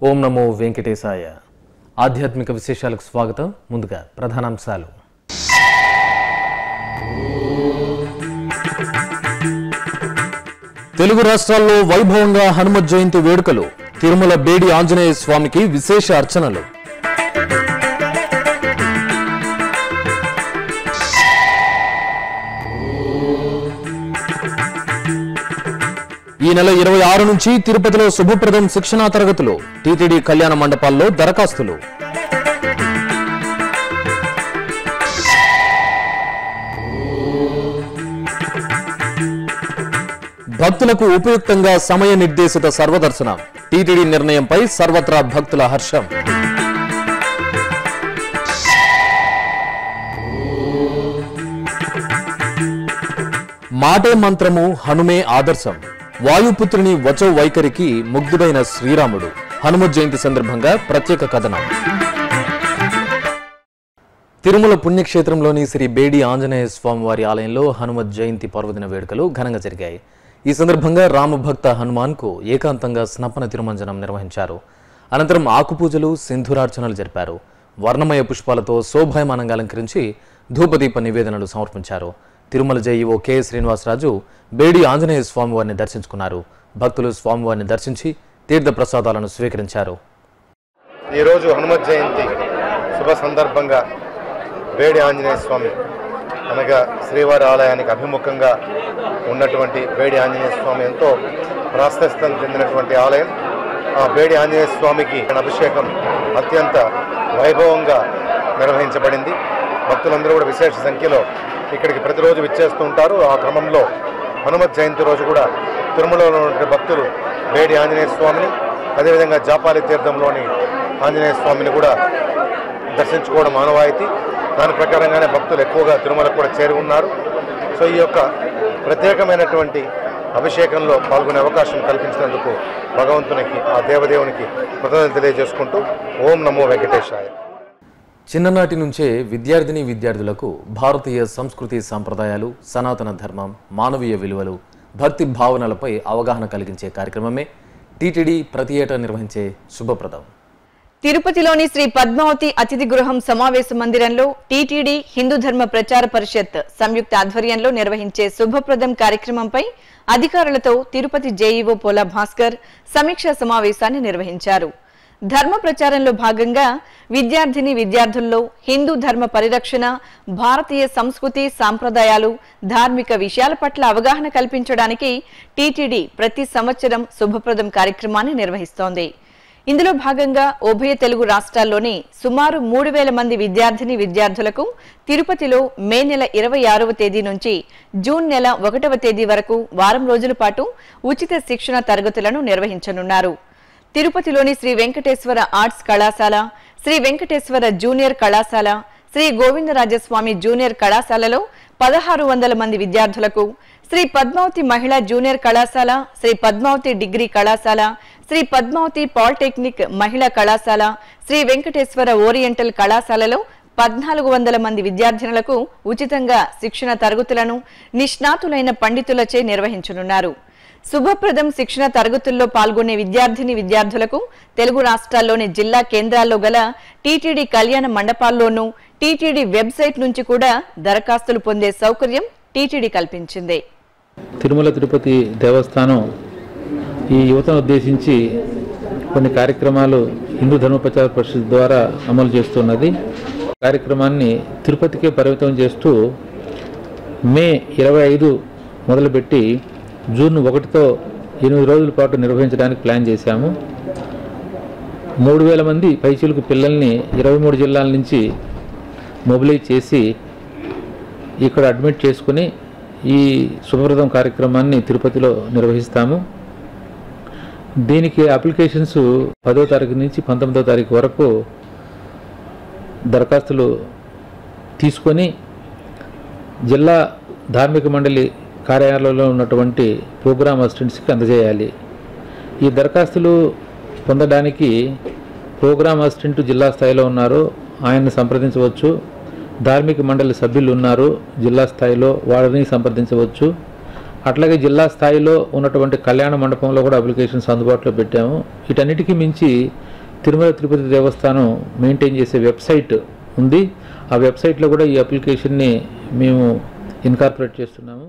ఓం నమో వెంకటేశాయ ఆధ్యాత్మిక విశేషాలకు స్వాగతం ముందుగా ప్రధానాంశాలు తెలుగు రాష్ట్రాల్లో వైభవంగా హనుమత్ జయంతి వేడుకలు తిరుమల బేడి ఆంజనేయ స్వామికి విశేష అర్చనలు ఈ నెల ఇరవై ఆరు నుంచి తిరుపతిలో శుభప్రదం శిక్షణా తరగతులు టీటీడీ కళ్యాణ మండపాల్లో దరఖాస్తులు భక్తులకు ఉపయుక్తంగా సమయ నిర్దేశిత సర్వదర్శనం టీటీడీ నిర్ణయంపై సర్వత్రా భక్తుల హర్షం మాటే మంత్రము హనుమే ఆదర్శం వాయుపుత్రుని వచో వైఖరికి ముగ్ధుడైన శ్రీరాముడు హనుమత్ జయంతి సందర్భంగా ప్రత్యేక కథనం తిరుమల పుణ్యక్షేత్రంలోని శ్రీ బేడి ఆంజనేయ స్వామి వారి ఆలయంలో హనుమత్ జయంతి పర్వదిన వేడుకలు ఘనంగా జరిగాయి ఈ సందర్భంగా రామభక్త హనుమాన్కు ఏకాంతంగా స్నపన తిరుమంజనం నిర్వహించారు అనంతరం ఆకుపూజలు సింధురార్చనలు జరిపారు వర్ణమయ పుష్పాలతో శోభాయమానంగా అలంకరించి ధూపదీప నివేదనలు సమర్పించారు తిరుమల జేఈఓ కె శ్రీనివాసరాజు బేడి ఆంజనేయ స్వామివారిని దర్శించుకున్నారు భక్తులు స్వామివారిని దర్శించి తీర్థ ప్రసాదాలను స్వీకరించారు ఈరోజు హనుమత్ జయంతి శుభ సందర్భంగా వేడి ఆంజనేయ స్వామి అనగా శ్రీవారి ఆలయానికి అభిముఖంగా ఉన్నటువంటి వేడి ఆంజనేయ స్వామి ఎంతో ప్రాశస్తం చెందినటువంటి ఆలయం ఆ వేడి ఆంజనేయ స్వామికి అభిషేకం అత్యంత వైభవంగా నిర్వహించబడింది భక్తులందరూ కూడా విశేష సంఖ్యలో ఇక్కడికి ప్రతిరోజు విచ్చేస్తూ ఉంటారు ఆ క్రమంలో హనుమత్ జయంతి రోజు కూడా తిరుమలలో ఉన్నటువంటి భక్తులు వేడి ఆంజనేయ స్వామిని అదేవిధంగా జాపాలి తీర్థంలోని ఆంజనేయ స్వామిని కూడా దర్శించుకోవడం ఆనవాయితీ దాని ప్రకారంగానే భక్తులు ఎక్కువగా తిరుమలకు కూడా చేరి ఉన్నారు సో ఈ యొక్క ప్రత్యేకమైనటువంటి అభిషేకంలో పాల్గొనే అవకాశం కల్పించినందుకు భగవంతునికి ఆ దేవదేవునికి కృతజ్ఞతలు తెలియజేసుకుంటూ ఓం నమో వెంకటేశాయ చిన్ననాటి నుంచే విద్యార్థిని విద్యార్థులకు భారతీయ సంస్కృతి సాంప్రదాయాలు సనాతన ధర్మం మానవీయ విలువలు భక్తి భావనలపై అవగాహన కలిగించే కార్యక్రమమే టీటీడీ ప్రతి ఏటా నిర్వహించే శుభప్రదం తిరుపతిలోని శ్రీ పద్మావతి అతిథి గృహం సమావేశ మందిరంలో టీటీడీ హిందూ ధర్మ ప్రచార పరిషత్ సంయుక్త ఆధ్వర్యంలో నిర్వహించే శుభప్రదం కార్యక్రమంపై అధికారులతో తిరుపతి జేఈఓ పోలా భాస్కర్ సమీక్షా సమావేశాన్ని నిర్వహించారు ధర్మ ప్రచారంలో భాగంగా విద్యార్థిని విద్యార్థుల్లో హిందూ ధర్మ పరిరక్షణ భారతీయ సంస్కృతి సాంప్రదాయాలు ధార్మిక విషయాల పట్ల అవగాహన కల్పించడానికి టీటీడీ ప్రతి సంవత్సరం శుభప్రదం కార్యక్రమాన్ని నిర్వహిస్తోంది ఇందులో భాగంగా ఉభయ తెలుగు రాష్ట్రాల్లోని సుమారు మూడు వేల మంది విద్యార్థిని విద్యార్థులకు తిరుపతిలో మే నెల ఇరవై ఆరవ తేదీ నుంచి జూన్ నెల ఒకటవ తేదీ వరకు వారం రోజుల పాటు ఉచిత శిక్షణ తరగతులను నిర్వహించనున్నారు తిరుపతిలోని శ్రీ వెంకటేశ్వర ఆర్ట్స్ కళాశాల శ్రీ వెంకటేశ్వర జూనియర్ కళాశాల శ్రీ గోవిందరాజస్వామి జూనియర్ కళాశాలలో పదహారు వందల మంది విద్యార్థులకు శ్రీ పద్మావతి మహిళా జూనియర్ కళాశాల శ్రీ పద్మావతి డిగ్రీ కళాశాల శ్రీ పద్మావతి పాలిటెక్నిక్ మహిళా కళాశాల శ్రీ వెంకటేశ్వర ఓరియంటల్ కళాశాలలో పద్నాలుగు వందల మంది విద్యార్థినులకు ఉచితంగా శిక్షణ తరగతులను నిష్ణాతులైన పండితులచే నిర్వహించనున్నారు శుభప్రదం శిక్షణ తరగతుల్లో పాల్గొనే విద్యార్థిని విద్యార్థులకు తెలుగు రాష్ట్రాల్లోని జిల్లా కేంద్రాల్లో గల టీటీడీ కళ్యాణ మండపాల్లోనూ టీటీడీ వెబ్సైట్ నుంచి కూడా దరఖాస్తులు పొందే సౌకర్యం టీటీడీ కల్పించింది తిరుమల తిరుపతి దేవస్థానం ఈ యువతను ఉద్దేశించి కొన్ని కార్యక్రమాలు హిందూ ధర్మ ప్రచార పరిషత్ ద్వారా అమలు చేస్తున్నది కార్యక్రమాన్ని తిరుపతికే పరిమితం చేస్తూ మే ఇరవై ఐదు మొదలుపెట్టి జూన్ ఒకటితో ఎనిమిది రోజుల పాటు నిర్వహించడానికి ప్లాన్ చేశాము మూడు వేల మంది పైచీలకు పిల్లల్ని ఇరవై మూడు జిల్లాల నుంచి మొబిలైజ్ చేసి ఇక్కడ అడ్మిట్ చేసుకుని ఈ శుభప్రదం కార్యక్రమాన్ని తిరుపతిలో నిర్వహిస్తాము దీనికి అప్లికేషన్స్ పదో తారీఖు నుంచి పంతొమ్మిదో తారీఖు వరకు దరఖాస్తులు తీసుకొని జిల్లా ధార్మిక మండలి కార్యాలయంలో ఉన్నటువంటి ప్రోగ్రామ్ అసిస్టెంట్స్కి అందజేయాలి ఈ దరఖాస్తులు పొందడానికి ప్రోగ్రామ్ అసిస్టెంట్ జిల్లా స్థాయిలో ఉన్నారు ఆయన్ని సంప్రదించవచ్చు ధార్మిక మండలి సభ్యులు ఉన్నారు జిల్లా స్థాయిలో వారిని సంప్రదించవచ్చు అట్లాగే జిల్లా స్థాయిలో ఉన్నటువంటి కళ్యాణ మండపంలో కూడా అప్లికేషన్స్ అందుబాటులో పెట్టాము వీటన్నిటికీ మించి తిరుమల తిరుపతి దేవస్థానం మెయింటైన్ చేసే వెబ్సైట్ ఉంది ఆ వెబ్సైట్లో కూడా ఈ అప్లికేషన్ని మేము ఇన్కార్పొరేట్ చేస్తున్నాము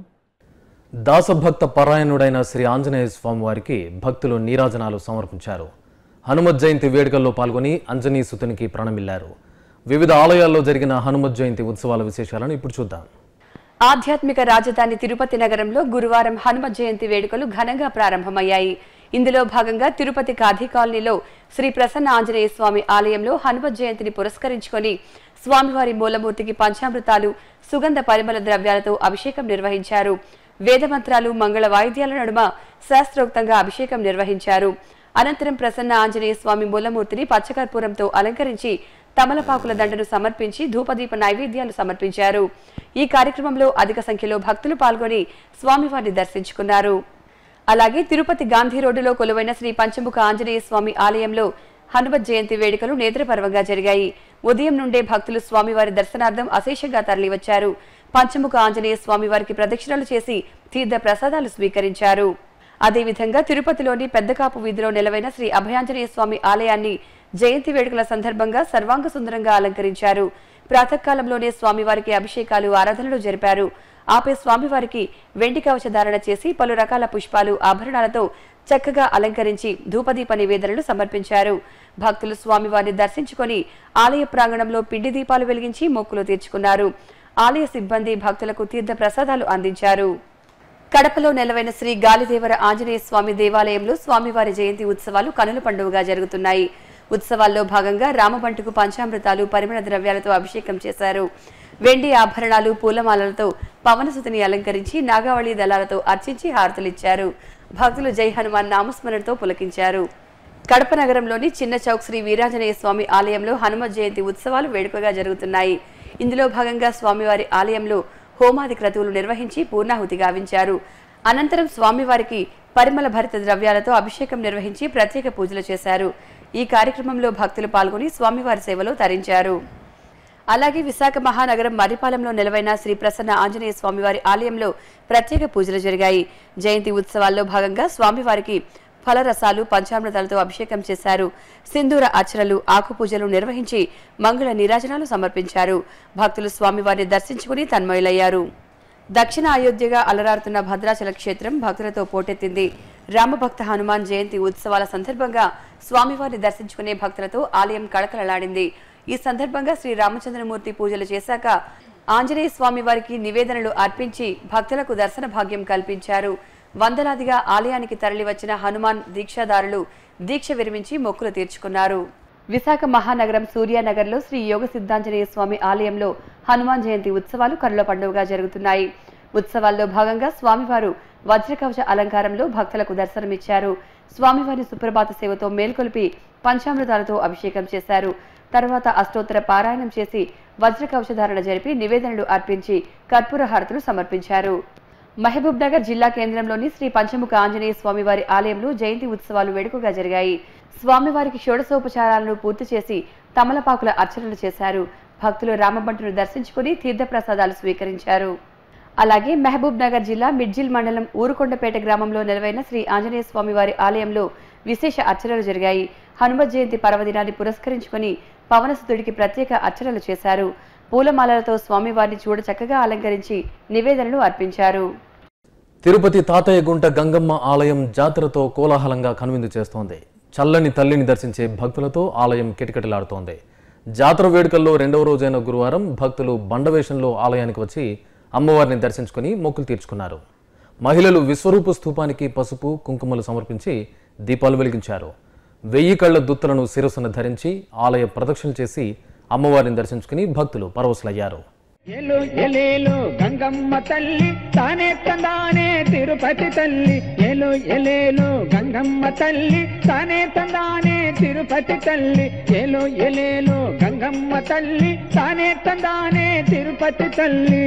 దాసభక్త పరాయణుడైన శ్రీ ఆంజనేయ స్వామి వారికి భక్తులు నీరాజనాలు సమర్పించారు హనుమత్ జయంతి వేడుకల్లో పాల్గొని అంజనీ సుతునికి ప్రణమిల్లారు వివిధ ఆలయాల్లో జరిగిన హనుమత్ జయంతి ఉత్సవాల విశేషాలను ఇప్పుడు చూద్దాం ఆధ్యాత్మిక రాజధాని తిరుపతి నగరంలో గురువారం హనుమ జయంతి వేడుకలు ఘనంగా ప్రారంభమయ్యాయి ఇందులో భాగంగా తిరుపతి కాధీ కాలనీలో శ్రీ ప్రసన్న ఆంజనేయ స్వామి ఆలయంలో హనుమ జయంతిని పురస్కరించుకొని స్వామివారి మూలమూర్తికి పంచామృతాలు సుగంధ పరిమళ ద్రవ్యాలతో అభిషేకం నిర్వహించారు వేదమంత్రాలు మంగళ వాయిద్యాల నడుమ శాస్త్రోక్తంగా అభిషేకం నిర్వహించారు అనంతరం ప్రసన్న ఆంజనేయ స్వామి మూలమూర్తిని పచ్చకర్పూరంతో అలంకరించి తమలపాకుల దండను సమర్పించి ధూపదీప నైవేద్యాలు సమర్పించారు ఈ కార్యక్రమంలో అధిక సంఖ్యలో భక్తులు పాల్గొని స్వామివారిని దర్శించుకున్నారు అలాగే తిరుపతి గాంధీ రోడ్డులో కొలువైన శ్రీ పంచముఖ ఆంజనేయ స్వామి ఆలయంలో హనుమత్ జయంతి వేడుకలు నేత్రపర్వంగా జరిగాయి ఉదయం నుండే భక్తులు స్వామివారి దర్శనార్థం అశేషంగా తరలివచ్చారు పంచముఖ ఆంజనేయ స్వామివారికి ప్రదక్షిణలు చేసి తీర్థ ప్రసాదాలు స్వీకరించారు అదేవిధంగా తిరుపతిలోని పెద్దకాపు వీధిలో నెలవైన శ్రీ అభయాంజనేయ స్వామి ఆలయాన్ని జయంతి వేడుకల సందర్భంగా సర్వాంగ సుందరంగా అలంకరించారు ప్రాతకాలంలోనే స్వామివారికి అభిషేకాలు ఆరాధనలు జరిపారు ఆపై స్వామివారికి వెండి కవచ ధారణ చేసి పలు రకాల పుష్పాలు ఆభరణాలతో చక్కగా అలంకరించి ధూపదీప నివేదనలు సమర్పించారు భక్తులు స్వామివారిని దర్శించుకొని ఆలయ ప్రాంగణంలో పిండి దీపాలు వెలిగించి మొక్కులు తీర్చుకున్నారు ఆలయ సిబ్బంది భక్తులకు తీర్థ ప్రసాదాలు అందించారు కడపలో నెలవైన శ్రీ గాలిదేవర ఆంజనేయ స్వామి దేవాలయంలో స్వామివారి జయంతి ఉత్సవాలు కనుల పండుగగా జరుగుతున్నాయి ఉత్సవాల్లో భాగంగా రామబంటుకు పంచామృతాలు పరిమళ ద్రవ్యాలతో అభిషేకం చేశారు వెండి ఆభరణాలు పూలమాలలతో పవనసుతిని అలంకరించి నాగావళి దళాలతో అర్చించి హారతులిచ్చారు భక్తులు జై హనుమాన్ నామస్మరణతో పులకించారు కడప నగరంలోని చిన్న చౌక్ శ్రీ వీరాంజనేయ స్వామి ఆలయంలో హనుమ జయంతి ఉత్సవాలు వేడుకగా జరుగుతున్నాయి ఇందులో భాగంగా స్వామివారి ఆలయంలో హోమాది క్రతువులు నిర్వహించి పూర్ణాహుతి గావించారు అనంతరం స్వామివారికి పరిమళ భరిత ద్రవ్యాలతో అభిషేకం నిర్వహించి ప్రత్యేక పూజలు చేశారు ఈ కార్యక్రమంలో భక్తులు పాల్గొని స్వామివారి సేవలో తరించారు అలాగే విశాఖ మహానగరం మరిపాలెంలో నెలవైన శ్రీ ప్రసన్న ఆంజనేయ స్వామివారి ఆలయంలో ప్రత్యేక పూజలు జరిగాయి జయంతి ఉత్సవాల్లో భాగంగా స్వామివారికి ఫలరసాలు పంచామృతాలతో అభిషేకం చేశారు సింధూర అర్చనలు ఆకు పూజలు నిర్వహించి మంగళ నీరాజనాలు సమర్పించారు భక్తులు స్వామివారిని దర్శించుకుని తన్మయులయ్యారు దక్షిణ అయోధ్యగా అలరారుతున్న భద్రాచల క్షేత్రం భక్తులతో పోటెత్తింది రామభక్త హనుమాన్ జయంతి ఉత్సవాల సందర్భంగా స్వామివారిని దర్శించుకునే భక్తులతో ఆలయం కళకళలాడింది ఈ సందర్భంగా శ్రీ రామచంద్రమూర్తి పూజలు చేశాక ఆంజనేయ స్వామి వారికి నివేదనలు అర్పించి భక్తులకు దర్శన భాగ్యం కల్పించారు వందలాదిగా ఆలయానికి తరలివచ్చిన హనుమాన్ దీక్షాదారులు దీక్ష విరమించి మొక్కులు తీర్చుకున్నారు విశాఖ మహానగరం సూర్యానగర్లో శ్రీ యోగ సిద్ధాంజనేయ స్వామి ఆలయంలో హనుమాన్ జయంతి ఉత్సవాలు కరుల పండుగగా జరుగుతున్నాయి ఉత్సవాల్లో భాగంగా స్వామివారు వజ్రకవచ అలంకారంలో భక్తులకు దర్శనమిచ్చారు స్వామివారి సుప్రభాత సేవతో మేల్కొలిపి పంచామృతాలతో అభిషేకం చేశారు తర్వాత అష్టోత్తర పారాయణం చేసి వజ్రకవచ ధారణ జరిపి నివేదనలు అర్పించి కర్పూర హారతులు సమర్పించారు మహబూబ్ నగర్ జిల్లా కేంద్రంలోని శ్రీ పంచముఖ ఆంజనేయ స్వామివారి ఆలయంలో జయంతి ఉత్సవాలు వేడుకగా జరిగాయి స్వామివారికి షోడశోపచారాలను పూర్తి చేసి తమలపాకుల అర్చనలు చేశారు భక్తులు రామబంటును దర్శించుకుని తీర్థప్రసాదాలు స్వీకరించారు అలాగే మహబూబ్ నగర్ జిల్లా మిడ్జిల్ మండలం ఊరుకొండపేట గ్రామంలో నెలవైన శ్రీ ఆంజనేయ స్వామివారి ఆలయంలో విశేష అర్చనలు జరిగాయి హనుమత్ జయంతి పర్వదినాన్ని పురస్కరించుకుని పవనసుతుడికి ప్రత్యేక అర్చనలు చేశారు పూలమాలలతో స్వామివారిని చూడ చక్కగా అలంకరించి నివేదనలు అర్పించారు తిరుపతి తాతయ్య గుంట గంగమ్మ ఆలయం జాతరతో కోలాహలంగా కనువిందు చేస్తోంది చల్లని తల్లిని దర్శించే భక్తులతో ఆలయం కిటకిటలాడుతోంది జాతర వేడుకల్లో రెండవ రోజైన గురువారం భక్తులు బండవేషంలో ఆలయానికి వచ్చి అమ్మవారిని దర్శించుకుని మొక్కులు తీర్చుకున్నారు మహిళలు విశ్వరూప స్థూపానికి పసుపు కుంకుమలు సమర్పించి దీపాలు వెలిగించారు వెయ్యి కళ్ళ దుత్తులను శిరస్సును ధరించి ఆలయ ప్రదక్షిణ చేసి అమ్మవారిని దర్శించుకుని భక్తులు పరవశులయ్యారు ఎలు ఎలేలు గంగమ్మ తల్లి తానే తందానే తిరుపతి తల్లి ఎలు ఎలేలు గంగమ్మ తల్లి తానే తందానే తిరుపతి తల్లి ఎలు ఎలేలు గంగమ్మ తల్లి తానే తందానే తిరుపతి తల్లి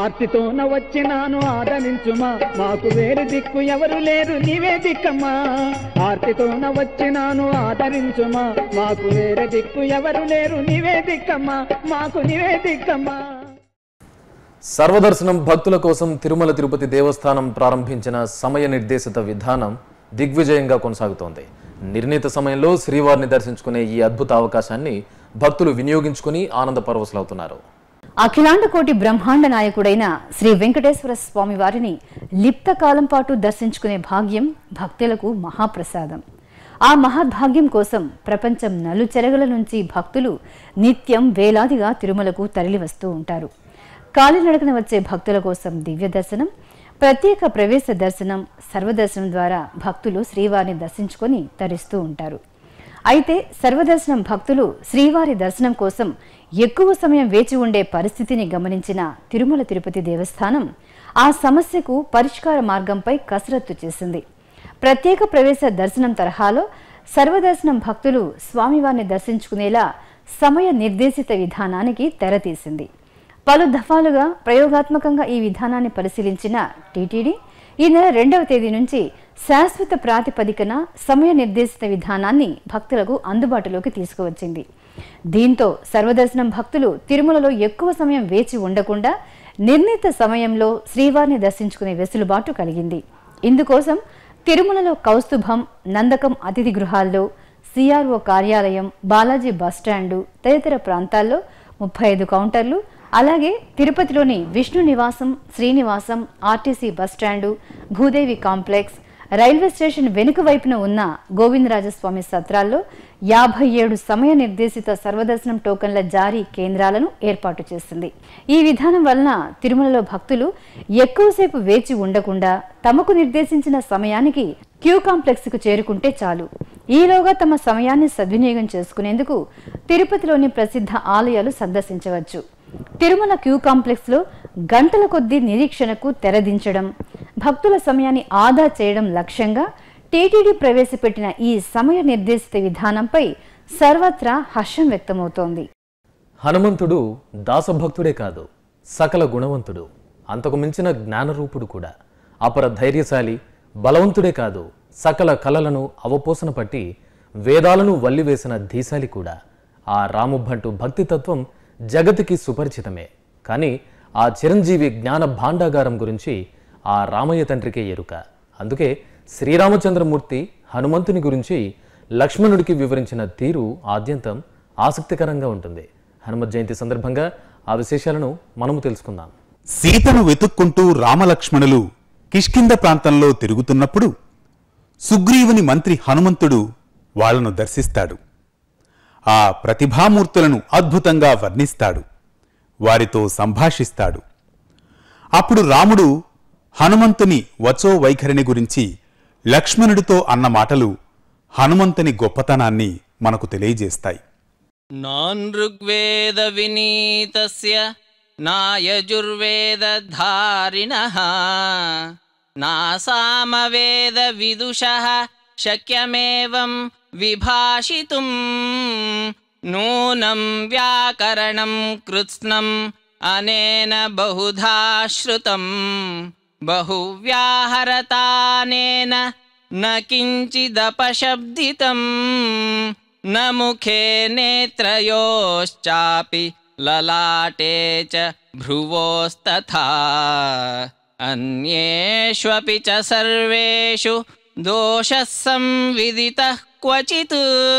ఆర్తితోన వచ్చినాను ఆదరించుమా మాకు వేరు దిక్కు ఎవరు లేరు నీవే దిక్కమ్మా ఆర్తితోన వచ్చినాను ఆదరించుమా మాకు వేరే దిక్కు ఎవరు లేరు నీవే దిక్కమ్మా మాకు నీవే దిక్కమ్మా సర్వదర్శనం భక్తుల కోసం తిరుమల తిరుపతి దేవస్థానం ప్రారంభించిన సమయ నిర్దేశిత విధానం దిగ్విజయంగా కొనసాగుతోంది నిర్ణీత సమయంలో శ్రీవారిని దర్శించుకునే ఈ అద్భుత అవకాశాన్ని భక్తులు వినియోగించుకుని ఆనంద పరవశులవుతున్నారు అఖిలాండ కోటి బ్రహ్మాండ నాయకుడైన శ్రీ వెంకటేశ్వర స్వామి వారిని లిప్త కాలం పాటు దర్శించుకునే భాగ్యం భక్తులకు మహాప్రసాదం ఆ మహద్భాగ్యం కోసం ప్రపంచం నలుచెరగల నుంచి భక్తులు నిత్యం వేలాదిగా తిరుమలకు తరలివస్తూ ఉంటారు కాలినడకన వచ్చే భక్తుల కోసం దివ్య దర్శనం ప్రత్యేక ప్రవేశ దర్శనం సర్వదర్శనం ద్వారా భక్తులు శ్రీవారిని దర్శించుకొని తరిస్తూ ఉంటారు అయితే సర్వదర్శనం భక్తులు శ్రీవారి దర్శనం కోసం ఎక్కువ సమయం వేచి ఉండే పరిస్థితిని గమనించిన తిరుమల తిరుపతి దేవస్థానం ఆ సమస్యకు పరిష్కార మార్గంపై కసరత్తు చేసింది ప్రత్యేక ప్రవేశ దర్శనం తరహాలో సర్వదర్శనం భక్తులు స్వామివారిని దర్శించుకునేలా సమయ నిర్దేశిత విధానానికి తెరతీసింది పలు దఫాలుగా ప్రయోగాత్మకంగా ఈ విధానాన్ని పరిశీలించిన టీటీడీ ఈ నెల రెండవ తేదీ నుంచి శాశ్వత ప్రాతిపదికన సమయ నిర్దేశిత విధానాన్ని భక్తులకు అందుబాటులోకి తీసుకువచ్చింది దీంతో సర్వదర్శనం భక్తులు తిరుమలలో ఎక్కువ సమయం వేచి ఉండకుండా నిర్ణీత సమయంలో శ్రీవారిని దర్శించుకునే వెసులుబాటు కలిగింది ఇందుకోసం తిరుమలలో కౌస్తుభం నందకం అతిథి గృహాల్లో సిఆర్ఓ కార్యాలయం బాలాజీ బస్టాండు తదితర ప్రాంతాల్లో ముప్పై ఐదు కౌంటర్లు అలాగే తిరుపతిలోని Vishnu Nivasam Srinivasam RTC bus stand Bhudevi complex railway station వెనుక వైపున ఉన్న గోవిందరాజస్వామి సత్రాల్లో యాభై ఏడు సమయ నిర్దేశిత సర్వదర్శనం టోకన్ల జారీ కేంద్రాలను ఏర్పాటు చేసింది ఈ విధానం వలన తిరుమలలో భక్తులు ఎక్కువసేపు వేచి ఉండకుండా తమకు నిర్దేశించిన సమయానికి క్యూ కాంప్లెక్స్ కు చేరుకుంటే చాలు ఈలోగా తమ సమయాన్ని సద్వినియోగం చేసుకునేందుకు తిరుపతిలోని ప్రసిద్ధ ఆలయాలు సందర్శించవచ్చు తిరుమల క్యూ కాంప్లెక్స్ లో గంటల కొద్దీ నిరీక్షణకు తెరదించడం భక్తుల సమయాన్ని ఆదా చేయడం లక్ష్యంగా టీటీడీ ప్రవేశపెట్టిన ఈ సమయ నిర్దేశిత విధానంపై సర్వత్రా హర్షం వ్యక్తమవుతోంది హనుమంతుడు దాసభక్తుడే కాదు సకల గుణవంతుడు అంతకు మించిన జ్ఞానరూపుడు కూడా అపర ధైర్యశాలి బలవంతుడే కాదు సకల కళలను అవపోసన పట్టి వేదాలను వల్లివేసిన ధీశాలి కూడా ఆ రాముభంటు భక్తితత్వం జగతికి సుపరిచితమే కానీ ఆ చిరంజీవి జ్ఞాన భాండాగారం గురించి ఆ రామయ్య తండ్రికే ఎరుక అందుకే శ్రీరామచంద్రమూర్తి హనుమంతుని గురించి లక్ష్మణుడికి వివరించిన తీరు ఆద్యంతం ఆసక్తికరంగా ఉంటుంది హనుమత్ జయంతి సందర్భంగా ఆ విశేషాలను మనము తెలుసుకుందాం సీతను వెతుక్కుంటూ రామలక్ష్మణులు కిష్కింద ప్రాంతంలో తిరుగుతున్నప్పుడు సుగ్రీవుని మంత్రి హనుమంతుడు వాళ్ళను దర్శిస్తాడు ఆ ప్రతిభామూర్తులను అద్భుతంగా వర్ణిస్తాడు వారితో సంభాషిస్తాడు అప్పుడు రాముడు హనుమంతుని వచో వైఖరిని గురించి లక్ష్మణుడితో అన్న మాటలు హనుమంతుని గొప్పతనాన్ని మనకు తెలియజేస్తాయి नानृग्वेदविनीतस्य नायजुर्वेदधारिणः नासामवेदविदुषः शक्यमेवं विभाषितुम् नूनं व्याकरणं कृत्स्नम् अनेन बहुधा श्रुतम् बहुव्याहरतानेन न किञ्चिदपशब्दितम् न मुखे नेत्रयोश्चापि ललाटे च भ्रुवोस्तथा अन्येष्वपि च सर्वेषु दोषः संविदितः क्वचित्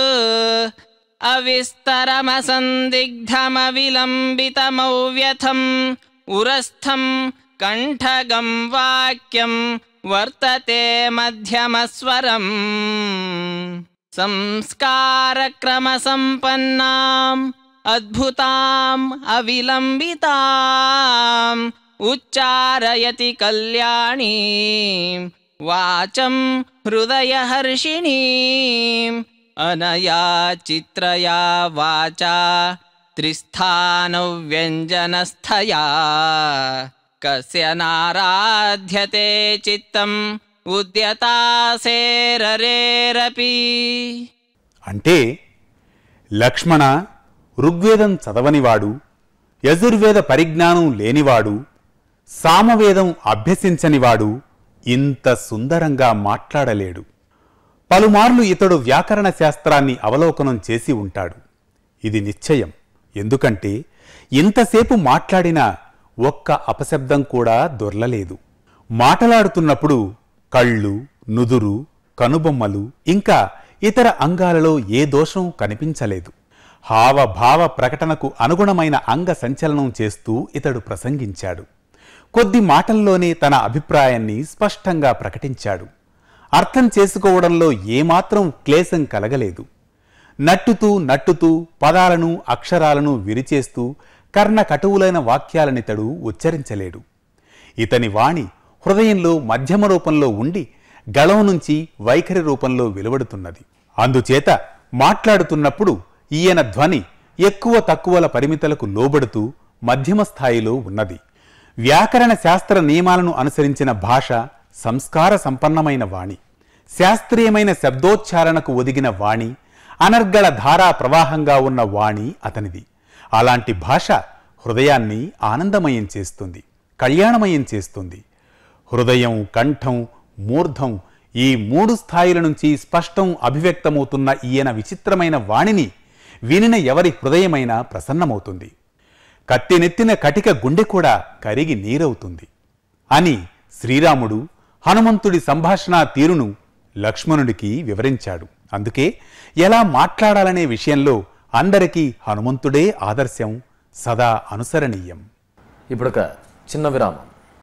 अविस्तरमसन्दिग्धमविलम्बितमव्यथम् उरस्थं कण्ठगं वाक्यं वर्तते मध्यमस्वरम् संस्कारक्रमसम्पन्नाम् अद्भुताम् अविलम्बिताम् उच्चारयति कल्याणीम् वाचं हृदयहर्षिणीम् अनया चित्रया वाचा त्रिस्थानव्यञ्जनस्थया कस्य नाराध्यते चित्तम् ఉద్యతాసేరరేరపి అంటే లక్ష్మణ ఋగ్వేదం చదవనివాడు యజుర్వేద పరిజ్ఞానం లేనివాడు సామవేదం అభ్యసించనివాడు ఇంత సుందరంగా మాట్లాడలేడు పలుమార్లు ఇతడు వ్యాకరణ శాస్త్రాన్ని అవలోకనం చేసి ఉంటాడు ఇది నిశ్చయం ఎందుకంటే ఇంతసేపు మాట్లాడినా ఒక్క అపశబ్దం కూడా దొర్లలేదు మాటలాడుతున్నప్పుడు కళ్ళు నుదురు కనుబొమ్మలు ఇంకా ఇతర అంగాలలో ఏ దోషం కనిపించలేదు హావభావ ప్రకటనకు అనుగుణమైన అంగ సంచలనం చేస్తూ ఇతడు ప్రసంగించాడు కొద్ది మాటల్లోనే తన అభిప్రాయాన్ని స్పష్టంగా ప్రకటించాడు అర్థం చేసుకోవడంలో ఏమాత్రం క్లేశం కలగలేదు నట్టుతూ నట్టుతూ పదాలను అక్షరాలను విరిచేస్తూ కర్ణ కటువులైన వాక్యాలనితడు ఉచ్చరించలేడు ఇతని వాణి హృదయంలో మధ్యమ రూపంలో ఉండి గళం నుంచి వైఖరి రూపంలో వెలువడుతున్నది అందుచేత మాట్లాడుతున్నప్పుడు ఈయన ధ్వని ఎక్కువ తక్కువల పరిమితులకు లోబడుతూ మధ్యమ స్థాయిలో ఉన్నది వ్యాకరణ శాస్త్ర నియమాలను అనుసరించిన భాష సంస్కార సంపన్నమైన వాణి శాస్త్రీయమైన శబ్దోచ్చారణకు ఒదిగిన వాణి అనర్గళ ధారా ప్రవాహంగా ఉన్న వాణి అతనిది అలాంటి భాష హృదయాన్ని ఆనందమయం చేస్తుంది కళ్యాణమయం చేస్తుంది హృదయం కంఠం మూర్ధం ఈ మూడు స్థాయిల నుంచి స్పష్టం అభివ్యక్తమవుతున్న ఈయన విచిత్రమైన వాణిని వినిన ఎవరి హృదయమైనా ప్రసన్నమవుతుంది కత్తినెత్తిన కటిక గుండె కూడా కరిగి నీరవుతుంది అని శ్రీరాముడు హనుమంతుడి సంభాషణా తీరును లక్ష్మణుడికి వివరించాడు అందుకే ఎలా మాట్లాడాలనే విషయంలో అందరికీ హనుమంతుడే ఆదర్శం సదా అనుసరణీయం ఇప్పుడొక చిన్న విరామం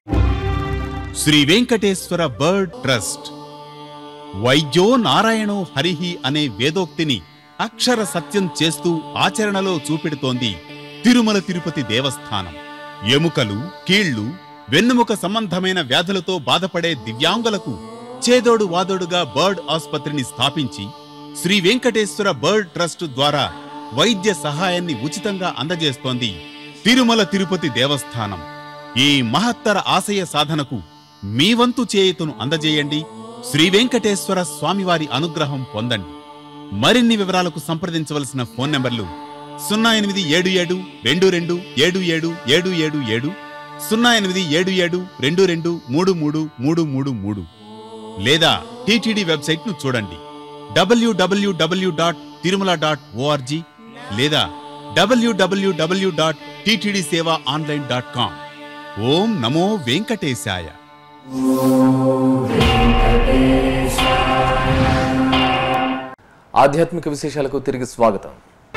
శ్రీ వెంకటేశ్వర బర్డ్ ట్రస్ట్ వైద్యో నారాయణో హరిహి అనే వేదోక్తిని అక్షర సత్యం చేస్తూ ఆచరణలో చూపెడుతోంది తిరుమల తిరుపతి దేవస్థానం ఎముకలు కీళ్లు వెన్నుముక సంబంధమైన వ్యాధులతో బాధపడే దివ్యాంగులకు చేదోడు వాదోడుగా బర్డ్ ఆసుపత్రిని స్థాపించి శ్రీ వెంకటేశ్వర బర్డ్ ట్రస్ట్ ద్వారా వైద్య సహాయాన్ని ఉచితంగా అందజేస్తోంది తిరుమల తిరుపతి దేవస్థానం ఈ మహత్తర ఆశయ సాధనకు మీ వంతు చేయుతను అందజేయండి శ్రీ వెంకటేశ్వర స్వామివారి అనుగ్రహం పొందండి మరిన్ని వివరాలకు సంప్రదించవలసిన ఫోన్ నంబర్లు సున్నా ఎనిమిది ఏడు ఏడు రెండు రెండు ఏడు ఏడు ఏడు ఏడు ఏడు సున్నా ఎనిమిది ఏడు ఏడు రెండు రెండు మూడు మూడు మూడు మూడు మూడు లేదా టీటీడీ వెబ్సైట్ను చూడండి డబ్ల్యూడబ్ల్యూడబ్ల్యూ డాట్ తిరుమల డాట్ ఓఆర్జీ లేదా డబ్ల్యూడబ్ల్యూడబ్ల్యూ dot TTD Seva online dot com ఓం నమో వెంకటేశాయ ఆధ్యాత్మిక విశేషాలకు తిరిగి స్వాగతం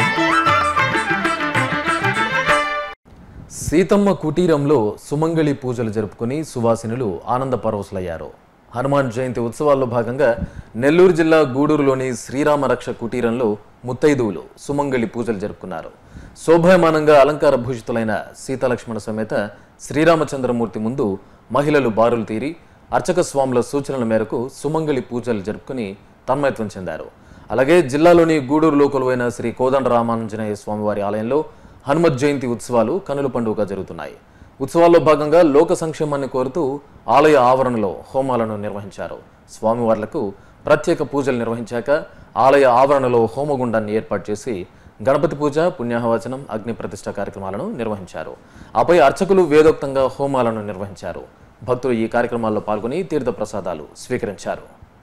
సీతమ్మ కుటీరంలో సుమంగళి పూజలు జరుపుకుని సువాసినులు ఆనంద పరవశులయ్యారు హనుమాన్ జయంతి ఉత్సవాల్లో భాగంగా నెల్లూరు జిల్లా గూడూరులోని శ్రీరామ రక్ష కుటీరంలో ముత్తైదువులు సుమంగళి పూజలు జరుపుకున్నారు శోభాయమానంగా అలంకార భూషితులైన సీతాలక్ష్మణ సమేత శ్రీరామచంద్రమూర్తి ముందు మహిళలు బారులు తీరి అర్చక స్వాముల సూచనల మేరకు సుమంగళి పూజలు జరుపుకుని తన్మయత్వం చెందారు అలాగే జిల్లాలోని గూడూరులో కొలువైన శ్రీ కోదండ రామాంజనేయ స్వామివారి ఆలయంలో హనుమత్ జయంతి ఉత్సవాలు కనుల పండుగగా జరుగుతున్నాయి ఉత్సవాల్లో భాగంగా లోక సంక్షేమాన్ని కోరుతూ ఆలయ ఆవరణలో హోమాలను నిర్వహించారు స్వామివార్లకు ప్రత్యేక పూజలు నిర్వహించాక ఆలయ ఆవరణలో హోమగుండాన్ని ఏర్పాటు చేసి గణపతి పూజ పుణ్యాహవచనం అగ్ని ప్రతిష్ట కార్యక్రమాలను నిర్వహించారు ఆపై అర్చకులు వేదోక్తంగా హోమాలను నిర్వహించారు భక్తులు ఈ కార్యక్రమాల్లో పాల్గొని తీర్థప్రసాదాలు స్వీకరించారు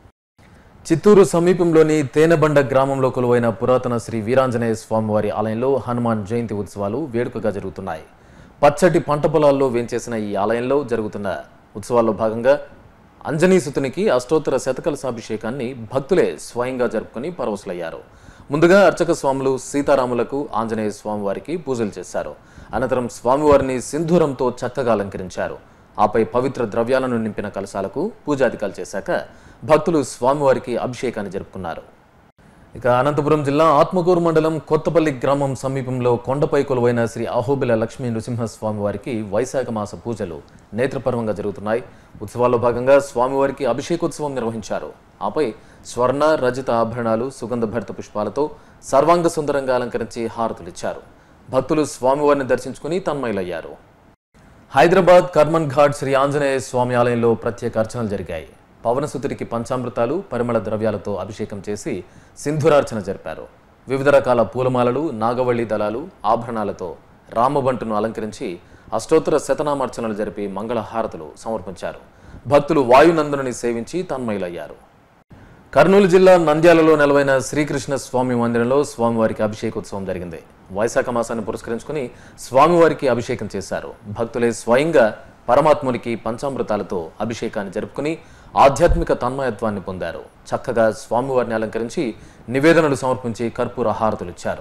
చిత్తూరు సమీపంలోని తేనెబండ గ్రామంలో కొలువైన పురాతన శ్రీ వీరాంజనేయ స్వామివారి ఆలయంలో హనుమాన్ జయంతి ఉత్సవాలు వేడుకగా జరుగుతున్నాయి పచ్చటి పంట పొలాల్లో వేంచేసిన ఈ ఆలయంలో జరుగుతున్న ఉత్సవాల్లో భాగంగా అంజనీసుతునికి అష్టోత్తర శతకలసాభిషేకాన్ని భక్తులే స్వయంగా జరుపుకుని పరవశులయ్యారు ముందుగా అర్చక స్వాములు సీతారాములకు ఆంజనేయ స్వామివారికి పూజలు చేశారు అనంతరం స్వామివారిని సింధూరంతో చక్కగా అలంకరించారు ఆపై పవిత్ర ద్రవ్యాలను నింపిన కలశాలకు పూజాధికాలు చేశాక భక్తులు స్వామివారికి అభిషేకాన్ని జరుపుకున్నారు ఇక అనంతపురం జిల్లా ఆత్మకూరు మండలం కొత్తపల్లి గ్రామం సమీపంలో కొండపై కొలువైన శ్రీ అహోబిల లక్ష్మీ నృసింహస్వామి వారికి వైశాఖ మాస పూజలు నేత్రపర్వంగా జరుగుతున్నాయి ఉత్సవాల్లో భాగంగా స్వామివారికి అభిషేకోత్సవం నిర్వహించారు ఆపై స్వర్ణ రజిత ఆభరణాలు సుగంధ భరిత పుష్పాలతో సర్వాంగ సుందరంగా అలంకరించి హారతులిచ్చారు భక్తులు స్వామివారిని దర్శించుకుని తన్మయులయ్యారు హైదరాబాద్ కర్మన్ ఘాట్ శ్రీ ఆంజనేయ స్వామి ఆలయంలో ప్రత్యేక అర్చనలు జరిగాయి పవనసుతుడికి పంచామృతాలు పరిమళ ద్రవ్యాలతో అభిషేకం చేసి సింధురార్చన జరిపారు వివిధ రకాల పూలమాలలు నాగవల్లి దళాలు ఆభరణాలతో రామబంటును అలంకరించి అష్టోత్తర శతనామార్చనలు జరిపి మంగళ హారతులు సమర్పించారు భక్తులు వాయునందనుని సేవించి తన్మయులయ్యారు కర్నూలు జిల్లా నంద్యాలలో నెలవైన శ్రీకృష్ణ స్వామి మందిరంలో స్వామివారికి అభిషేకోత్సవం జరిగింది వైశాఖ మాసాన్ని పురస్కరించుకుని స్వామివారికి అభిషేకం చేశారు భక్తులే స్వయంగా పరమాత్మునికి పంచామృతాలతో అభిషేకాన్ని జరుపుకుని ఆధ్యాత్మిక తన్మయత్వాన్ని పొందారు చక్కగా స్వామివారిని అలంకరించి నివేదనలు సమర్పించి కర్పూర హారతులిచ్చారు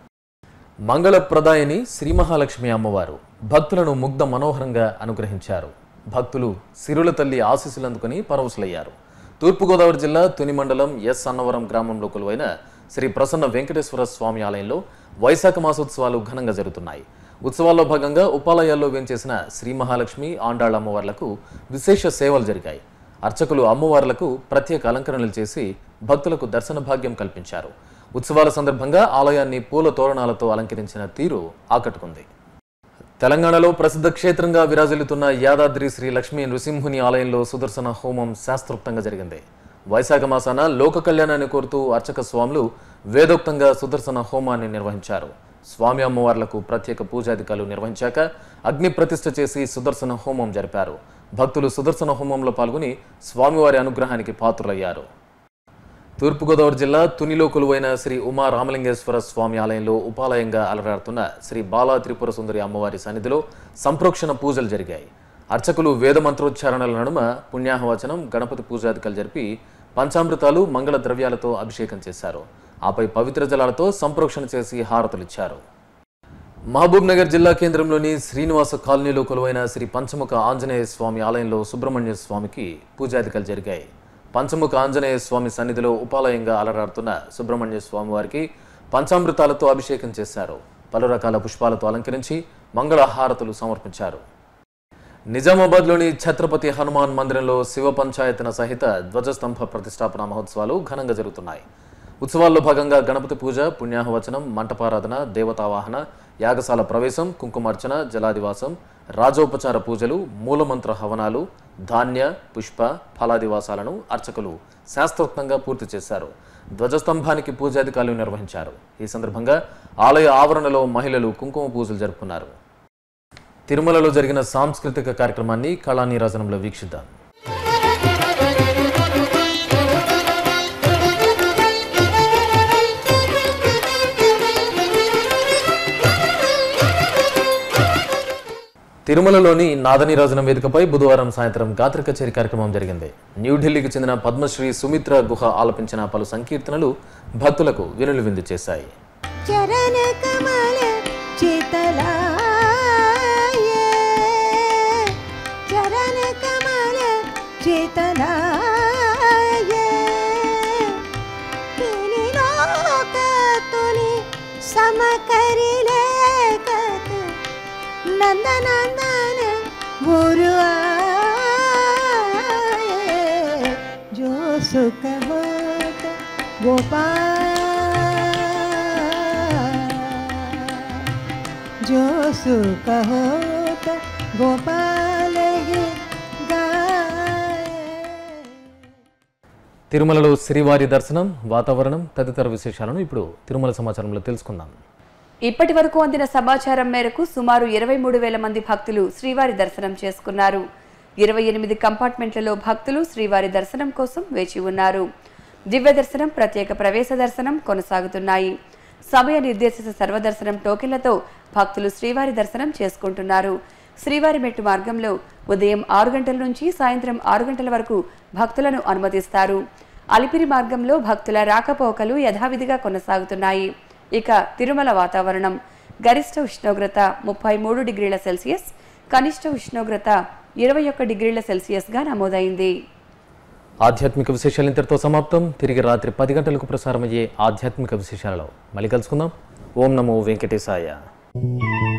మంగళప్రదాయిని శ్రీ మహాలక్ష్మి అమ్మవారు భక్తులను ముగ్ధ మనోహరంగా అనుగ్రహించారు భక్తులు సిరుల తల్లి ఆశీస్సులు అందుకుని పరవశులయ్యారు తూర్పుగోదావరి జిల్లా తుని మండలం ఎస్ అన్నవరం గ్రామంలో కొలువైన శ్రీ ప్రసన్న వెంకటేశ్వర స్వామి ఆలయంలో వైశాఖ మాసోత్సవాలు ఘనంగా జరుగుతున్నాయి ఉత్సవాల్లో భాగంగా ఉపాలయాల్లో వేంచేసిన శ్రీ మహాలక్ష్మి ఆండాళ్ళ అమ్మవార్లకు విశేష సేవలు జరిగాయి అర్చకులు అమ్మవార్లకు ప్రత్యేక అలంకరణలు చేసి భక్తులకు దర్శన భాగ్యం కల్పించారు ఉత్సవాల సందర్భంగా ఆలయాన్ని పూల తోరణాలతో అలంకరించిన తీరు ఆకట్టుకుంది తెలంగాణలో ప్రసిద్ధ క్షేత్రంగా విరాజిల్లుతున్న యాదాద్రి శ్రీ లక్ష్మీ నృసింహుని ఆలయంలో సుదర్శన హోమం శాస్త్రోక్తంగా జరిగింది వైశాఖ మాసాన లోక కళ్యాణాన్ని కోరుతూ అర్చక స్వాములు వేదోక్తంగా సుదర్శన హోమాన్ని నిర్వహించారు స్వామి అమ్మవార్లకు ప్రత్యేక పూజాధికారులు నిర్వహించాక అగ్ని ప్రతిష్ఠ చేసి సుదర్శన హోమం జరిపారు భక్తులు సుదర్శన హోమంలో పాల్గొని స్వామివారి అనుగ్రహానికి పాత్రులయ్యారు తూర్పుగోదావరి జిల్లా తునిలో కొలువైన శ్రీ ఉమా రామలింగేశ్వర స్వామి ఆలయంలో ఉపాలయంగా అలరాడుతున్న శ్రీ బాలా త్రిపుర సుందరి అమ్మవారి సన్నిధిలో సంప్రోక్షణ పూజలు జరిగాయి అర్చకులు వేద మంత్రోచ్చారణల నడుమ పుణ్యాహవచనం గణపతి పూజాధికలు జరిపి పంచామృతాలు మంగళ ద్రవ్యాలతో అభిషేకం చేశారు ఆపై పవిత్ర జలాలతో సంప్రోక్షణ చేసి హారతులిచ్చారు మహబూబ్ నగర్ జిల్లా కేంద్రంలోని శ్రీనివాస కాలనీలో కొలువైన శ్రీ పంచముఖ ఆంజనేయ స్వామి ఆలయంలో సుబ్రహ్మణ్య స్వామికి పూజాధికలు జరిగాయి పంచముఖ ఆంజనేయ స్వామి సన్నిధిలో ఉపాలయంగా అలరాడుతున్న సుబ్రహ్మణ్య స్వామి వారికి పంచామృతాలతో అభిషేకం చేశారు పలు రకాల పుష్పాలతో అలంకరించి మంగళ హారతులు సమర్పించారు నిజామాబాద్లోని ఛత్రపతి హనుమాన్ మందిరంలో శివ పంచాయతన సహిత ధ్వజస్తంభ ప్రతిష్టాపన మహోత్సవాలు ఘనంగా జరుగుతున్నాయి ఉత్సవాల్లో భాగంగా గణపతి పూజ పుణ్యాహవచనం మంటపారాధన దేవతావాహన యాగశాల ప్రవేశం కుంకుమార్చన జలాదివాసం రాజోపచార పూజలు మూలమంత్ర హవనాలు ధాన్య పుష్ప ఫలాదివాసాలను అర్చకులు శాస్త్రోక్తంగా పూర్తి చేశారు ధ్వజస్తంభానికి పూజాధికారులు నిర్వహించారు ఈ సందర్భంగా ఆలయ ఆవరణలో మహిళలు కుంకుమ పూజలు జరుపుకున్నారు తిరుమలలో జరిగిన సాంస్కృతిక కార్యక్రమాన్ని కళానీరాజనంలో వీక్షిద్దాం తిరుమలలోని నాదనీరాజనం వేదికపై బుధవారం సాయంత్రం గాత్ర కచేరీ కార్యక్రమం జరిగింది న్యూఢిల్లీకి చెందిన పద్మశ్రీ సుమిత్ర గుహ ఆలపించిన పలు సంకీర్తనలు భక్తులకు వినులు విందు చేశాయి చరణ కమల చితలాయ చరణ కమల చితలాయ లోకతుని సమకరిలే కథ నందనందన గురు जो सुख होत गोपाल जो सुख होत गोपाल ही गाय తిరుమలలో శ్రీవారి దర్శనం వాతావరణం తదితర విశేషాలను ఇప్పుడు తిరుమల సమాచారంలో తెలుసుకుందాం ఇప్పటి వరకు అందిన సమాచారం మేరకు సుమారు ఇరవై మూడు వేల మంది భక్తులు శ్రీవారి దర్శనం చేసుకున్నారు ఇరవై ఎనిమిది కంపార్ట్మెంట్లలో భక్తులు శ్రీవారి దర్శనం కోసం వేచి ఉన్నారు దివ్య దర్శనం ప్రత్యేక ప్రవేశ దర్శనం కొనసాగుతున్నాయి సమయ నిర్దేశిత సర్వదర్శనం టోకెన్లతో భక్తులు శ్రీవారి దర్శనం చేసుకుంటున్నారు శ్రీవారి మెట్టు మార్గంలో ఉదయం ఆరు గంటల నుంచి సాయంత్రం ఆరు గంటల వరకు భక్తులను అనుమతిస్తారు అలిపిరి మార్గంలో భక్తుల రాకపోకలు యథావిధిగా కొనసాగుతున్నాయి ఇక తిరుమల వాతావరణం గరిష్ట ఉష్ణోగ్రత ముప్పై మూడు డిగ్రీల సెల్సియస్ కనిష్ట ఉష్ణోగ్రత ఇరవై ఒక్క డిగ్రీల సెల్సియస్గా నమోదైంది ఆధ్యాత్మిక విశేషాలు ఇంతటితో సమాప్తం తిరిగి రాత్రి పది గంటలకు ప్రసారమయ్యే ఆధ్యాత్మిక విశేషాలలో మళ్ళీ కలుసుకుందాం ఓం నమో వెంకటేశాయ